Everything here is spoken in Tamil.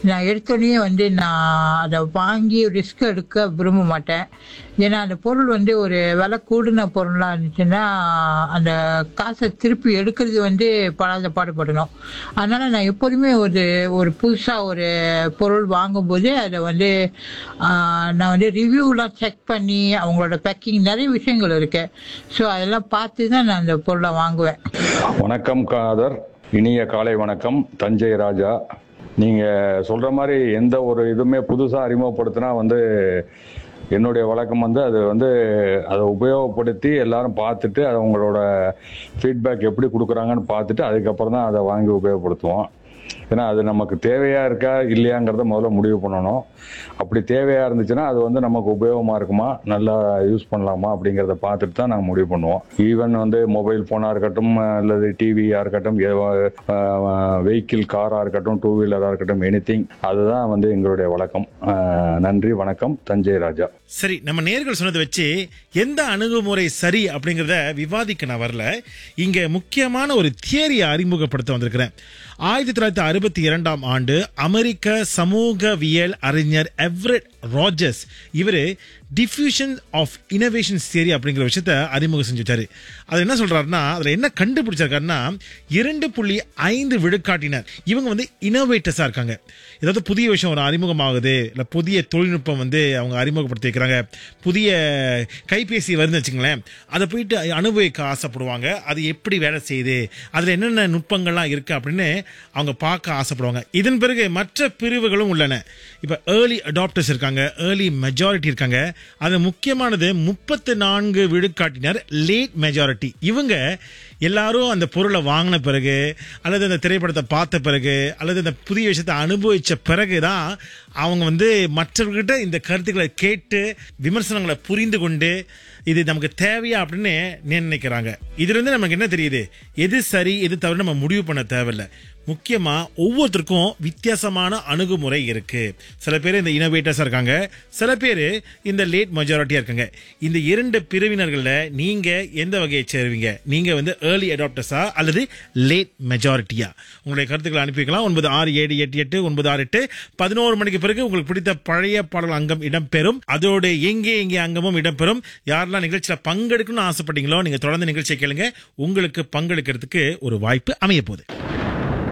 நான் எடுத்தோடனே வந்து நான் அதை வாங்கி ரிஸ்க் எடுக்க விரும்ப மாட்டேன் ஏன்னா அந்த பொருள் வந்து ஒரு விலை கூடின பொருளாக இருந்துச்சுன்னா அந்த காசை திருப்பி எடுக்கிறது வந்து படாத பாடுபடணும் அதனால நான் எப்போதுமே ஒரு ஒரு புதுசாக ஒரு பொருள் வாங்கும்போது அதை வந்து ஆஹ், நான் வந்து ரிவ்யூலாம் செக் பண்ணி அவங்களோட பேக்கிங் நிறைய விஷயங்கள் இருக்கு ஸோ அதெல்லாம் பார்த்து தான் நான் அந்த பொருளை வாங்குவேன் வணக்கம் காதர் இனிய காலை வணக்கம் தஞ்சை ராஜா நீங்க சொல்ற மாதிரி எந்த ஒரு இதுவுமே புதுசா அறிமுகப்படுத்தினா வந்து என்னுடைய வழக்கம் வந்து அது வந்து அதை உபயோகப்படுத்தி எல்லாரும் பார்த்துட்டு அது அவங்களோட ஃபீட்பேக் எப்படி கொடுக்குறாங்கன்னு பார்த்துட்டு அதுக்கப்புறம் தான் அதை வாங்கி உபயோகப்படுத்துவோம் ஏன்னா அது நமக்கு தேவையா இருக்கா இல்லையாங்கிறத முதல்ல முடிவு பண்ணணும் அப்படி தேவையா இருந்துச்சுன்னா அது வந்து நமக்கு உபயோகமா இருக்குமா நல்லா யூஸ் பண்ணலாமா அப்படிங்கிறத பார்த்துட்டு தான் நாங்கள் முடிவு பண்ணுவோம் ஈவன் வந்து மொபைல் ஃபோனாக இருக்கட்டும் அல்லது டிவியாக இருக்கட்டும் வெஹிக்கிள் காராக இருக்கட்டும் டூ வீலராக இருக்கட்டும் எனி அதுதான் வந்து எங்களுடைய வழக்கம் அஹ், நன்றி வணக்கம் தஞ்சை ராஜா சரி நம்ம நேர்கள் சொன்னதை வச்சு எந்த அணுகுமுறை சரி அப்படிங்கிறத விவாதிக்க நான் வரல இங்க முக்கியமான ஒரு தியரியை அறிமுகப்படுத்த வந்திருக்கிறேன் ஆயிரத்தி தொள்ளாயிரத்தி அறுபத்தி இரண்டாம் ஆண்டு அமெரிக்க சமூகவியல் அறிஞர் எவரெட் ராஜர்ஸ் இவரு டிஃப்யூஷன் ஆஃப் இனோவேஷன் தியரி அப்படிங்கிற விஷயத்த அறிமுகம் செஞ்சு வச்சாரு அது என்ன சொல்றாருன்னா அதுல என்ன கண்டுபிடிச்சிருக்காருன்னா இரண்டு புள்ளி ஐந்து விழுக்காட்டினர் இவங்க வந்து இனோவேட்டர்ஸா இருக்காங்க ஏதாவது புதிய விஷயம் ஒரு அறிமுகமாகுது இல்ல புதிய தொழில்நுட்பம் வந்து அவங்க அறிமுகப்படுத்தி வைக்கிறாங்க புதிய கைபேசி வருதுன்னு வச்சுங்களேன் அதை போயிட்டு அனுபவிக்க ஆசைப்படுவாங்க அது எப்படி வேலை செய்யுது அதுல என்னென்ன நுட்பங்கள்லாம் இருக்கு அப்படின்னு அவங்க பார்க்க ஆசைப்படுவாங்க இதன் பிறகு மற்ற பிரிவுகளும் உள்ளன இப்ப ஏர்லி அடாப்டர்ஸ் இருக்காங்க ஏர்லி மெஜாரிட்டி இருக்காங்க அது முக்கியமானது முப்பத்து நான்கு விழுக்காட்டினர் லேட் மெஜாரிட்டி இவங்க எல்லாரும் அந்த பொருளை வாங்கின பிறகு அல்லது அந்த திரைப்படத்தை பார்த்த பிறகு அல்லது இந்த புதிய விஷயத்தை அனுபவிச்ச பிறகுதான் அவங்க வந்து மற்றவர்கிட்ட இந்த கருத்துக்களை கேட்டு விமர்சனங்களை புரிந்து கொண்டு இது நமக்கு தேவையா அப்படின்னு நினைக்கிறாங்க இதுல இருந்து நமக்கு என்ன தெரியுது எது சரி எது தவறு நம்ம முடிவு பண்ண தேவையில்லை முக்கியமா ஒவ்வொருத்தருக்கும் வித்தியாசமான அணுகுமுறை இருக்கு சில பேர் இந்த இனோவேட்டர்ஸா இருக்காங்க சில பேர் இந்த லேட் மெஜாரிட்டியா இருக்காங்க இந்த இரண்டு பிரிவினர்கள்ல நீங்க எந்த வகையை சேருவீங்க நீங்க வந்து ஏர்லி அடாப்டர்ஸா அல்லது லேட் மெஜாரிட்டியா உங்களுடைய கருத்துக்களை அனுப்பி வைக்கலாம் ஒன்பது ஆறு ஏழு எட்டு எட்டு ஒன்பது ஆறு எட்டு பதினோரு மணிக்கு பிறகு உங்களுக்கு பிடித்த பழைய பாடல் அங்கம் இடம்பெறும் அதோடு எங்கே எங்கே அங்கமும் இடம்பெறும் யாரெல்லாம் நிகழ்ச்சியில பங்கெடுக்கணும்னு ஆசைப்பட்டீங்களோ நீங்க தொடர்ந்து நிகழ்ச்சியை கேளுங்க உங்களுக்கு பங்கெடுக்கிறதுக்கு ஒரு வாய்ப்பு அமைய போகுது